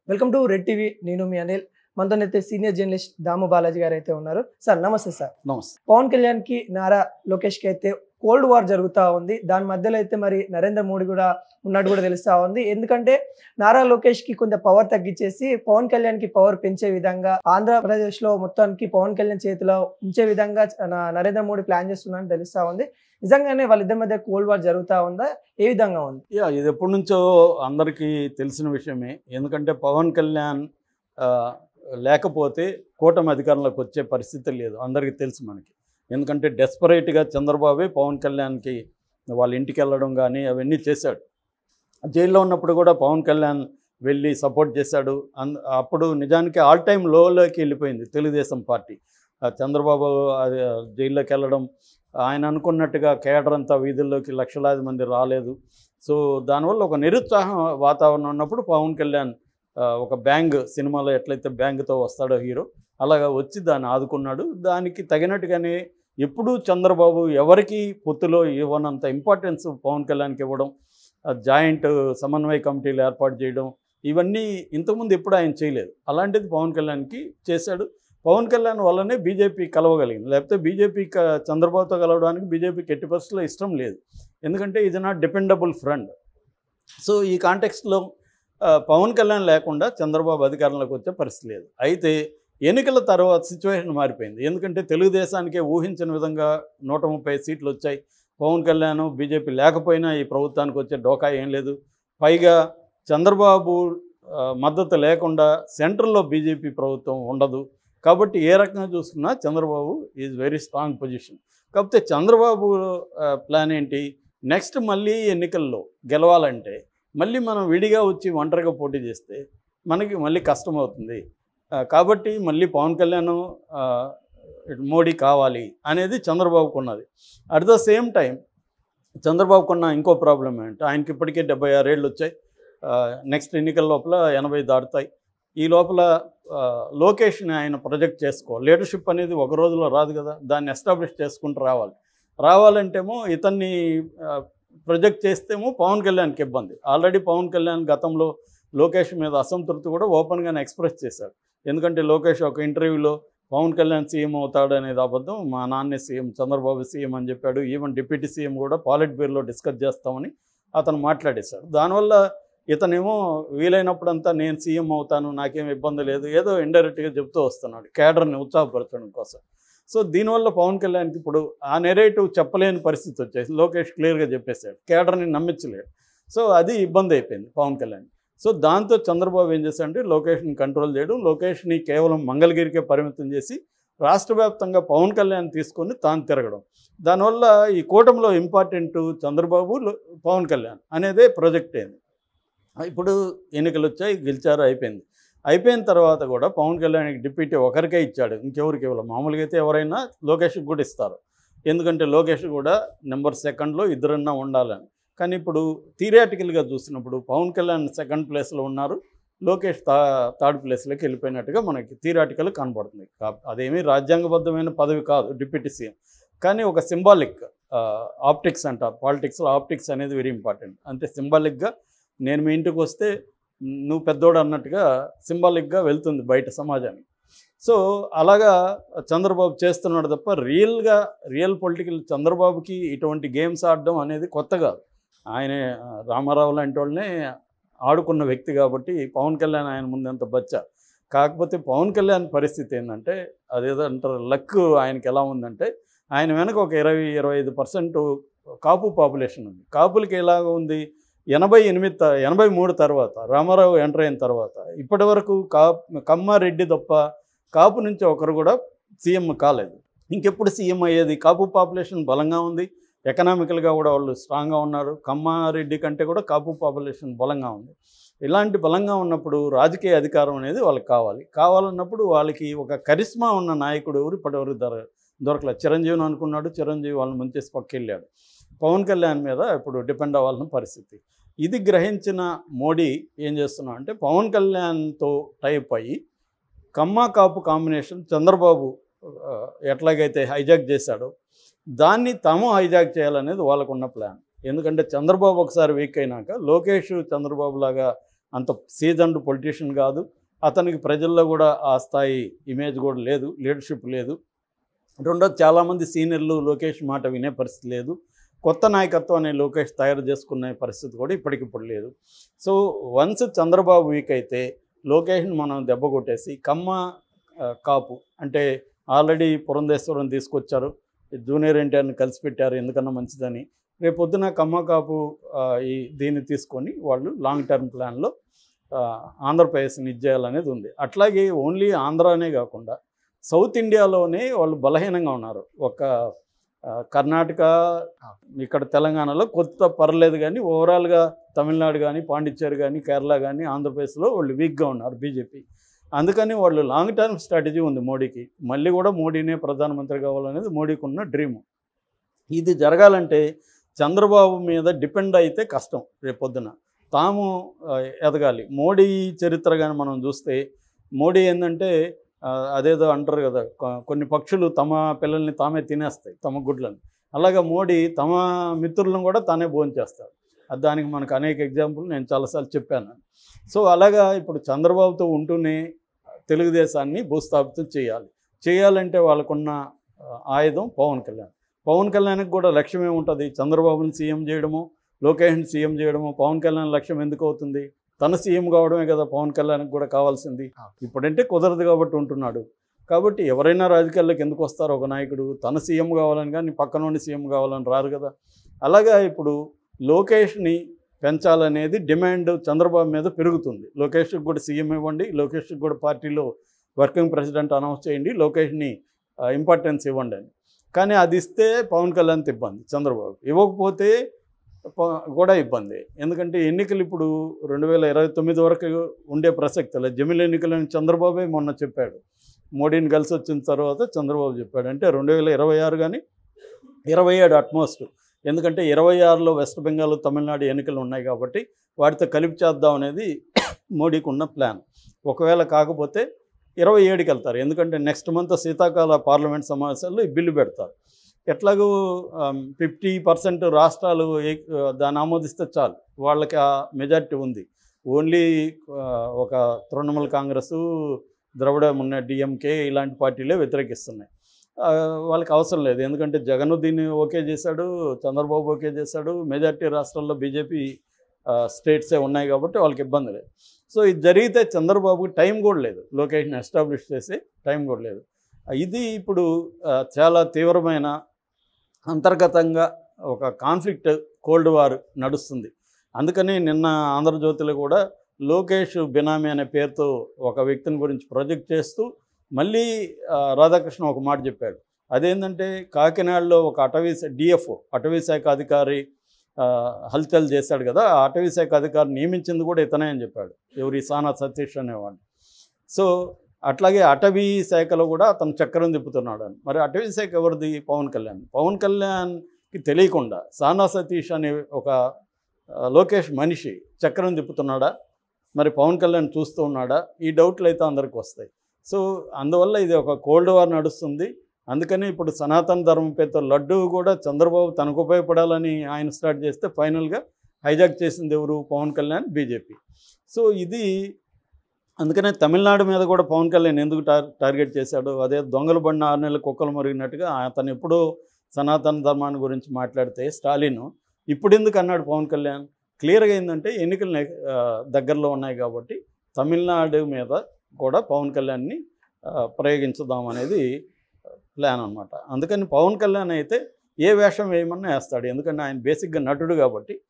welcome to red TV నేను మీ అనిల్ మనతో అయితే సీనియర్ జర్నలిస్ట్ దాము బాలాజీ గారు అయితే ఉన్నారు సార్ నమస్తే సార్ నమస్తే పవన్ కళ్యాణ్ కి నారా లోకేష్ కి అయితే కోల్డ్ వార్ జరుగుతూ ఉంది దాని మధ్యలో అయితే మరి నరేంద్ర మోడీ కూడా ఉన్నట్టు కూడా తెలుస్తా ఉంది ఎందుకంటే నారా లోకేష్ కి కొంత పవర్ తగ్గించేసి పవన్ కళ్యాణ్ కి పవర్ పెంచే విధంగా ఆంధ్రప్రదేశ్ లో మొత్తానికి పవన్ కళ్యాణ్ చేతిలో ఉంచే విధంగా నా- నరేంద్ర మోడీ ప్లాన్ చేస్తున్నారని తెలుస్తా ఉంది నిజంగానే వాళ్ళిద్దరి మధ్య కోల్డ్ వార్ జరుగుతా ఉందా ఏ విధంగా ఉంది యా ఇది ఎప్పటి నుంచో అందరికీ తెలిసిన విషయమే ఎందుకంటే పవన్ కళ్యాణ్ ఆ, లేకపోతే కూటమి అధికారంలోకి వచ్చే పరిస్థితి లేదు అందరికీ తెలుసు మనకి ఎందుకంటే డెస్పరేట్గా చంద్రబాబే పవన్ కళ్యాణ్కి వాళ్ళ ఇంటికి వెళ్ళడం కానీ అవన్నీ చేశాడు జైల్లో ఉన్నప్పుడు కూడా పవన్ కళ్యాణ్ వెళ్ళి సపోర్ట్ చేశాడు అన్ అప్పుడు నిజానికి ఆల్ టైమ్ లోలోకి వెళ్ళిపోయింది తెలుగుదేశం పార్టీ ఆ చంద్రబాబు అది జైల్లోకి వెళ్ళడం ఆయన అనుకున్నట్టుగా కేడర్ అంతా వీధుల్లోకి లక్షలాది మంది రాలేదు సో దానివల్ల ఒక నిరుత్సాహం వాతావరణం ఉన్నప్పుడు పవన్ కళ్యాణ్ ఆ, ఒక బ్యాంగ్ సినిమాలో ఎట్లయితే బ్యాంగ్తో వస్తాడో హీరో అలాగా వచ్చి దాన్ని ఆదుకున్నాడు దానికి తగినట్టుగానే ఎప్పుడూ చంద్రబాబు ఎవరికి పొత్తులో ఇవ్వనంత ఇంపార్టెన్స్ పవన్ కళ్యాణ్కి ఇవ్వడం జాయింట్ సమన్వయ కమిటీలు ఏర్పాటు చేయడం ఇవన్నీ ఇంతకుముందు ఎప్పుడు ఆయన చేయలేదు అలాంటిది పవన్ కళ్యాణ్కి చేశాడు పవన్ కళ్యాణ్ వల్లనే బీజేపీ కలవగలిగింది లేకపోతే బీజేపీ క- చంద్రబాబుతో కలవడానికి బీజేపీకి ఎట్టి పరిస్థితుల్లో ఇష్టం లేదు ఎందుకంటే ఇది నాట్ డిపెండబుల్ ఫ్రెండ్ సో ఈ కాంటెక్స్ట్లో పవన్ కళ్యాణ్ లేకుండా చంద్రబాబు అధికారంలోకి వచ్చే పరిస్థితి లేదు అయితే ఎన్నికల తర్వాత సిచ్యువేషన్ మారిపోయింది ఎందుకంటే తెలుగుదేశానికే ఊహించిన విధంగా నూట ముప్పై సీట్లు వచ్చాయి పవన్ కళ్యాణ్ బీజేపీ లేకపోయినా ఈ ప్రభుత్వానికి వచ్చే డోకా ఏం లేదు పైగా చంద్రబాబు ఆ, మద్దతు లేకుండా సెంట్రల్లో బీజేపీ ప్రభుత్వం ఉండదు కాబట్టి ఏ రకంగా చూసుకున్నా Chandrababu is very strong position కాకపోతే చంద్రబాబు ఆ, ప్లాన్ ఏంటి నెక్స్ట్ మళ్ళీ ఎన్నికల్లో గెలవాలంటే మళ్ళీ మనం విడిగా వచ్చి ఒంటరిగా పోటీ చేస్తే మనకి మళ్ళీ కష్టం అవుతుంది ఆ, కాబట్టి మళ్ళీ పవన్ కళ్యాణ్ ఆ, ఇటు మోడీ కావాలి అనేది చంద్రబాబుకు ఉన్నది అట్ ద సేమ్ టైం చంద్రబాబుకున్న ఇంకో ప్రాబ్లం ఏంటంటే ఆయనకి ఇప్పటికే డెబ్బై ఆరేళ్ళు వచ్చాయి నెక్స్ట్ ఎన్నికల లోపల ఎనభై దాటుతాయి ఈ లోపల ఆ, లోకేష్ని ఆయన ప్రొజెక్ట్ చేసుకో లీడర్షిప్ అనేది ఒక రోజులో రాదు కదా దాన్ని ఎస్టాబ్లిష్ చేసుకుంటూ రావాలి రావాలంటేమో ఇతన్ని ప్రొజెక్ట్ చేస్తేమో పవన్ కళ్యాణ్కి ఇబ్బంది ఆల్రెడీ పవన్ కళ్యాణ్ గతంలో లోకేష్ మీద అసంతృప్తి కూడా ఓపెన్గానే ఎక్స్ప్రెస్ చేశాడు ఎందుకంటే లోకేష్ ఒక ఇంటర్వ్యూలో పవన్ కళ్యాణ్ సీఎం అవుతాడు అనేది అబద్ధం మా నాన్నే సీఎం చంద్రబాబు సీఎం అని చెప్పాడు ఈవెన్ డిప్యూటీ సీఎం కూడా పాలిట్ బ్యూరోలో డిస్కస్ చేస్తామని అతను మాట్లాడేశాడు దానివల్ల ఇతనేమో వీలైనప్పుడంతా నేను సీఎం అవుతాను నాకేం ఇబ్బంది లేదు ఏదో ఇండైరెక్ట్గా చెప్తూ వస్తున్నాడు కేడర్ని ఉత్సాహపరచడం కోసం సో దీనివల్ల పవన్ కళ్యాణ్కి ఇప్పుడు ఆ నెరేటివ్ చెప్పలేని పరిస్థితి వచ్చేసి లోకేష్ క్లియర్గా చెప్పేశాడు కేడర్ని నమ్మించలేడు సో అది ఇబ్బంది అయిపోయింది పవన్ కళ్యాణ్ సో దాంతో చంద్రబాబు ఏం చేశాడంటే లోకేష్ని కంట్రోల్ చేయడం లోకేష్ని కేవలం మంగళగిరికే పరిమితం చేసి రాష్ట్ర వ్యాప్తంగా పవన్ కళ్యాణ్ తీసుకొని తాను తిరగడం దానివల్ల ఈ కూటమిలో ఇంపార్టెంట్ చంద్రబాబు లో- పవన్ కళ్యాణ్ అనేదే ప్రాజెక్ట్ అయింది ఇప్పుడు ఎన్నికలు వచ్చాయి గెలిచారు అయిపోయింది అయిపోయిన తర్వాత కూడా పవన్ కళ్యాణ్కి డిప్యూటీ ఒకరికే ఇచ్చాడు ఇంకెవరికి ఇవ్వాలి మామూలుగా అయితే ఎవరైనా లోకేష్కి కూడా ఇస్తారు ఎందుకంటే లోకేష్ కూడా నెంబర్ సెకండ్లో ఇద్దరన్నా ఉండాలని కానీ ఇప్పుడు థిరియాటికల్గా చూసినప్పుడు పవన్ కళ్యాణ్ సెకండ్ ప్లేస్లో ఉన్నారు లోకేష్ థా థర్డ్ ప్లేస్లోకి వెళ్ళిపోయినట్టుగా మనకి థిరాటికల్ కనబడుతుంది కా- అదేమీ రాజ్యాంగబద్ధమైన పదవి కాదు డిప్యూటీ సీఎం కానీ ఒక సింబాలిక్ ఆప్టిక్స్ అంటారు పాలిటిక్స్లో ఆప్టిక్స్ అనేది వెరీ ఇంపార్టెంట్ అంటే సింబాలిక్గా నేను మీ ఇంటికి వస్తే నువ్వు పెద్దోడు అన్నట్టుగా సింబాలిక్గా వెళ్తుంది బయట సమాజానికి సో అలాగా చంద్రబాబు చేస్తున్నాడు తప్ప రియల్గా రియల్ పొలిటికల్ చంద్రబాబుకి ఇటువంటి గేమ్స్ ఆడడం అనేది కొత్త కాదు ఆయనే ఆ, రామారావు లాంటి వాళ్ళనే ఆడుకున్న వ్యక్తి కాబట్టి పవన్ కళ్యాణ్ ఆయన ముందంత బచ్చ కాకపోతే పవన్ కళ్యాణ్ పరిస్థితి ఏంటంటే అదేదో అంటారు లక్ ఆయనకి ఎలా ఉందంటే ఆయన వెనక ఒక ఇరవై ఇరవై ఐదు పర్సెంట్ కాపు పాపులేషన్ ఉంది కాపులకి ఎలాగ ఉంది ఎనభై ఎనిమిది త- ఎనభై మూడు తర్వాత రామారావు ఎంటర్ అయిన తర్వాత ఇప్పటి వరకు కా కమ్మారెడ్డి తప్ప కాపు నుంచి ఒకరు కూడా సీఎం కాలేదు ఇంకెప్పుడు సీఎం అయ్యేది కాపు పాపులేషన్ బలంగా ఉంది ఎకనామికల్గా కూడా వాళ్ళు స్ట్రాంగ్గా ఉన్నారు కమ్మారెడ్డి కంటే కూడా కాపు పాపులేషన్ బలంగా ఉంది ఇలాంటి బలంగా ఉన్నప్పుడు రాజకీయ అధికారం అనేది వాళ్ళకి కావాలి కావాలన్నప్పుడు వాళ్ళకి ఒక కరిస్మా ఉన్న నాయకుడు ఎవరు ఇప్పటివరకు దొర దొరకలేదు చిరంజీవిని అనుకున్నాడు చిరంజీవి వాళ్ళని ముంచేసి పక్కెళ్ళాడు పవన్ కళ్యాణ్ మీద ఇప్పుడు డిపెండ్ అవ్వాల్సిన పరిస్థితి ఇది గ్రహించిన మోడీ ఏం చేస్తున్నా అంటే పవన్ కళ్యాణ్తో టైప్ అయ్యి కమ్మా కాపు కాంబినేషన్ చంద్రబాబు ఆ, ఎట్లాగైతే హైజాక్ చేశాడో దాన్ని తాము హైజాక్ చేయాలనేది వాళ్ళకున్న ప్లాన్ ఎందుకంటే చంద్రబాబు ఒకసారి వీక్ అయినాక లోకేష్ చంద్రబాబు లాగా అంత సీజన్డ్ పొలిటీషియన్ కాదు అతనికి ప్రజల్లో కూడా ఆ స్థాయి ఇమేజ్ కూడా లేదు లీడర్షిప్ లేదు రెండోది చాలామంది సీనియర్లు లోకేష్ మాట వినే పరిస్థితి లేదు కొత్త నాయకత్వం అనే లోకేష్ తయారు చేసుకునే పరిస్థితి కూడా ఇప్పటికిప్పుడు లేదు సో వన్స్ చంద్రబాబు వీక్ అయితే లోకేష్ని మనం దెబ్బ కొట్టేసి కమ్మ ఆ, కాపు అంటే ఆల్రెడీ పురంధేశ్వరం తీసుకొచ్చారు జూనియర్ ఎన్టీఆర్ని కలిసి పెట్టారు ఎందుకన్నా మంచిదని రేపు పొద్దున కమ్మ కాపు ఆ, ఈ దీన్ని తీసుకొని వాళ్ళు లాంగ్ టర్మ్ ప్లాన్లో ఆ, ఆంధ్రప్రదేశ్ని ఇచ్చేయాలనేది ఉంది అట్లాగే ఓన్లీ ఆంధ్రానే కాకుండా సౌత్ ఇండియాలోనే వాళ్ళు బలహీనంగా ఉన్నారు ఒక ఆ, కర్ణాటక ఇక్కడ తెలంగాణలో కొత్త పర్లేదు కానీ ఓవరాల్గా తమిళనాడు కానీ పాండిచ్చేరి కానీ కేరళ కానీ ఆంధ్రప్రదేశ్లో వాళ్ళు వీక్గా ఉన్నారు బీజేపీ అందుకని వాళ్ళు లాంగ్ టర్మ్ స్ట్రాటజీ ఉంది మోడీకి మళ్ళీ కూడా మోడీనే ప్రధానమంత్రి కావాలనేది మోడీకి ఉన్న డ్రీము ఇది జరగాలంటే చంద్రబాబు మీద డిపెండ్ అయితే కష్టం రేపొద్దున తాము ఆ, ఎదగాలి మోడీ చరిత్ర కానీ మనం చూస్తే మోడీ ఏంటంటే ఆ, అదేదో అంటారు కదా కొ- కొన్ని పక్షులు తమ పిల్లల్ని తామే తినేస్తాయి తమ గుడ్లను అలాగే మోడీ తమ మిత్రులను కూడా తానే భోంచేస్తాడు అది దానికి మనకు అనేక ఎగ్జాంపుల్ నేను చాలాసార్లు చెప్పాను సో అలాగా ఇప్పుడు చంద్రబాబుతో ఉంటూనే తెలుగుదేశాన్ని భూస్థాపితం చేయాలి చేయాలంటే వాళ్ళకున్న ఆ, ఆయుధం పవన్ కళ్యాణ్ పవన్ కళ్యాణ్కి కూడా లక్ష్యం ఏముంటుంది చంద్రబాబుని సీఎం చేయడము లోకేష్ని సీఎం చేయడము పవన్ కళ్యాణ్ లక్ష్యం ఎందుకు అవుతుంది తన సీఎం కావడమే కదా పవన్ కళ్యాణ్కి కూడా కావాల్సింది ఇప్పుడంటే కుదరదు కాబట్టి ఉంటున్నాడు కాబట్టి ఎవరైనా రాజకీయాల్లోకి ఎందుకు వస్తారో ఒక నాయకుడు తన సీఎం కావాలని కానీ పక్కనోని సీఎం కావాలని రారు కదా అలాగా ఇప్పుడు లోకేష్ని పెంచాలనేది డిమాండ్ చంద్రబాబు మీద పెరుగుతుంది లోకేష్కి కూడా సీఎం ఇవ్వండి లోకేష్కి కూడా పార్టీలో వర్కింగ్ ప్రెసిడెంట్ అనౌన్స్ చేయండి లోకేష్ని ఇంపార్టెన్స్ ఇవ్వండి అని కానీ అది ఇస్తే పవన్ కళ్యాణ్కి ఇబ్బంది చంద్రబాబు ఇవ్వకపోతే ప- కూడా ఇబ్బంది ఎందుకంటే ఎన్నికలు ఇప్పుడు రెండు వేల ఇరవై తొమ్మిది వరకు ఉండే ప్రసక్తి లేదు జమిలి ఎన్నికలని చంద్రబాబే మొన్న చెప్పాడు మోడీని కలిసి వచ్చిన తర్వాత చంద్రబాబు చెప్పాడు అంటే రెండు వేల ఇరవై ఆరు కానీ ఇరవై ఏడు అట్మోస్ట్ ఎందుకంటే ఇరవై ఆరులో వెస్ట్ బెంగాల్ తమిళనాడు ఎన్నికలు ఉన్నాయి కాబట్టి వాటితో కలిపి చేద్దాం అనేది మోడీకి ఉన్న ప్లాన్ ఒకవేళ కాకపోతే ఇరవై ఏడుకి వెళ్తారు ఎందుకంటే నెక్స్ట్ మంత్ శీతాకాల పార్లమెంట్ సమావేశాల్లో ఈ బిల్లు పెడతారు ఎట్లాగూ ఫిఫ్టీ పర్సెంట్ రాష్ట్రాలు ఏ- దాన్ని ఆమోదిస్తే చాలు వాళ్ళకి ఆ మెజారిటీ ఉంది ఓన్లీ ఆ, ఒక తృణమూల్ కాంగ్రెస్ ద్రవిడ ఉన్న డిఎంకే ఇలాంటి పార్టీలే వ్యతిరేకిస్తున్నాయి ఆ, వాళ్ళకి అవసరం లేదు ఎందుకంటే జగన్ దీన్ని ఓకే చేశాడు చంద్రబాబు ఓకే చేశాడు మెజారిటీ రాష్ట్రాల్లో బీజేపీ స్టేట్సే ఉన్నాయి కాబట్టి వాళ్ళకి ఇబ్బంది లేదు సో ఇది జరిగితే చంద్రబాబుకి టైం కూడా లేదు లొకేషన్ ఎస్టాబ్లిష్ చేసే టైం కూడా లేదు ఇది ఇప్పుడు ఆ, చాలా తీవ్రమైన అంతర్గతంగా ఒక కాన్ఫ్లిక్ట్ కోల్డ్ వార్ నడుస్తుంది అందుకని నిన్న ఆంధ్రజ్యోతిలో కూడా లోకేష్ బినామీ అనే పేరుతో ఒక వ్యక్తిని గురించి ప్రొజెక్ట్ చేస్తూ మళ్ళీ ఆ, రాధాకృష్ణ ఒక మాట చెప్పాడు అదేంటంటే కాకినాడలో ఒక అటవీ డిఎఫ్ఓ అటవీ శాఖ అధికారి ఆ, హల్చల్ చేశాడు కదా ఆ అటవీ శాఖ అధికారి నియమించింది కూడా ఇతనే అని చెప్పాడు ఎవరి సానా సతీష్ అనేవాడు సో అట్లాగే అటవీ శాఖలో కూడా అతను చక్రం తిప్పుతున్నాడు అని మరి అటవీ శాఖ ఎవరిది పవన్ కళ్యాణ్ పవన్ కళ్యాణ్కి తెలియకుండా సానా సతీష్ అనే ఒక ఆ, లోకేష్ మనిషి చక్రం తిప్పుతున్నాడా మరి పవన్ కళ్యాణ్ చూస్తూ ఉన్నాడా ఈ డౌట్లు అయితే అందరికి వస్తాయి సో అందువల్ల ఇది ఒక కోల్డ్ వార్ నడుస్తుంది అందుకని ఇప్పుడు సనాతన ధర్మం పేరుతో లడ్డు కూడా చంద్రబాబు తనకు ఉపయోగపడాలని ఆయన స్టార్ట్ చేస్తే ఫైనల్గా హైజాక్ చేసింది ఎవరు పవన్ కళ్యాణ్ బీజేపీ సో ఇది అందుకనే తమిళనాడు మీద కూడా పవన్ కళ్యాణ్ ఎందుకు టార్ టార్గెట్ చేశాడు అదే దొంగలు బండి ఆరు నెలల కుక్కలు మరిగినట్టుగా అతను ఎప్పుడో సనాతన ధర్మాన్ని గురించి మాట్లాడితే స్టాలిన్ ఇప్పుడు ఎందుకు అన్నాడు పవన్ కళ్యాణ్ క్లియర్గా ఏంటంటే ఎన్నికలు నె- ఆ, దగ్గరలో ఉన్నాయి కాబట్టి తమిళనాడు మీద కూడా పవన్ కళ్యాణ్ని ఆ, ప్రయోగించుదాం అనేది ప్లాన్ అనమాట అందుకని పవన్ కళ్యాణ్ అయితే ఏ వేషం వేయమన్నా వేస్తాడు ఎందుకంటే ఆయన బేసిక్గా నటుడు కాబట్టి